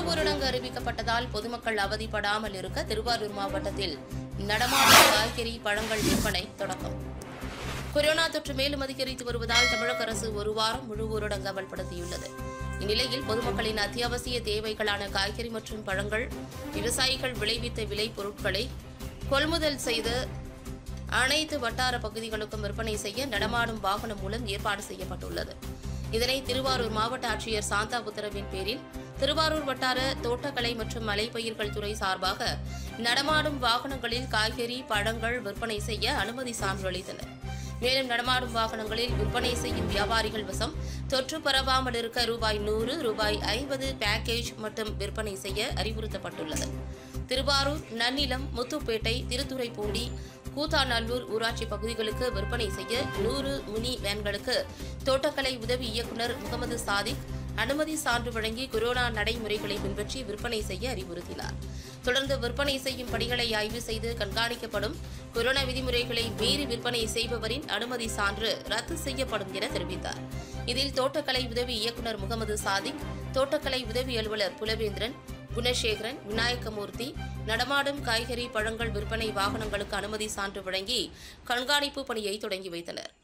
ஊரடங்கு அறிவிக்கப்பட்டதால் பொதுமக்கள் அவதிப்படாமல் இருக்க திருவாரூர் மாவட்டத்தில் நடமாடும் காய்கறி பழங்கள் விற்பனை தொடக்கம் கொரோனா தொற்று மேலும் அதிகரித்து வருவதால் தமிழக அரசு ஒரு வாரம் முழு ஊரடங்கு அமல்படுத்தியுள்ளது இந்நிலையில் பொதுமக்களின் அத்தியாவசிய தேவைகளான காய்கறி மற்றும் பழங்கள் விவசாயிகள் விளைவித்த விளை பொருட்களை கொள்முதல் செய்து அனைத்து வட்டார பகுதிகளுக்கும் விற்பனை செய்ய நடமாடும் வாகனம் மூலம் ஏற்பாடு செய்யப்பட்டுள்ளது இதனை திருவாரூர் மாவட்ட ஆட்சியர் சாந்தா உத்தரவின் பேரில் திருவாரூர் வட்டார தோட்டக்கலை மற்றும் மலைப்பயிர்கள் துறை சார்பாக நடமாடும் வாகனங்களில் காய்கறி பழங்கள் விற்பனை செய்ய அனுமதி சான்று அளித்தனர் மேலும் நடமாடும் வாகனங்களில் விற்பனை செய்யும் வியாபாரிகள் வசம் தொற்று பரவாமல் இருக்க ரூபாய் நூறு ரூபாய் ஐம்பது பேக்கேஜ் மட்டும் விற்பனை செய்ய அறிவுறுத்தப்பட்டுள்ளது திருவாரூர் நன்னிலம் முத்துப்பேட்டை திருத்துறைப்பூண்டி கூத்தாநல்லூர் ஊராட்சி பகுதிகளுக்கு விற்பனை செய்ய நூறு மினி வேன்களுக்கு தோட்டக்கலை உதவி இயக்குநர் முகமது சாதிக் அனுமதி சான்று வழங்கி கொரோனா நடைமுறைகளை பின்பற்றி விற்பனை செய்ய அறிவுறுத்தினார் தொடர்ந்து விற்பனை செய்யும் பணிகளை ஆய்வு செய்து கண்காணிக்கப்படும் கொரோனா விதிமுறைகளை மீறி விற்பனை செய்பவரின் அனுமதி சான்று ரத்து செய்யப்படும் என தெரிவித்தார் இதில் தோட்டக்கலை உதவி இயக்குநர் முகமது சாதிக் தோட்டக்கலை உதவி அலுவலர் புலவேந்திரன் குணசேகரன் விநாயகமூர்த்தி நடமாடும் காய்கறி பழங்கள் விற்பனை வாகனங்களுக்கு அனுமதி சான்று வழங்கி கண்காணிப்பு பணியை தொடங்கி வைத்தனர்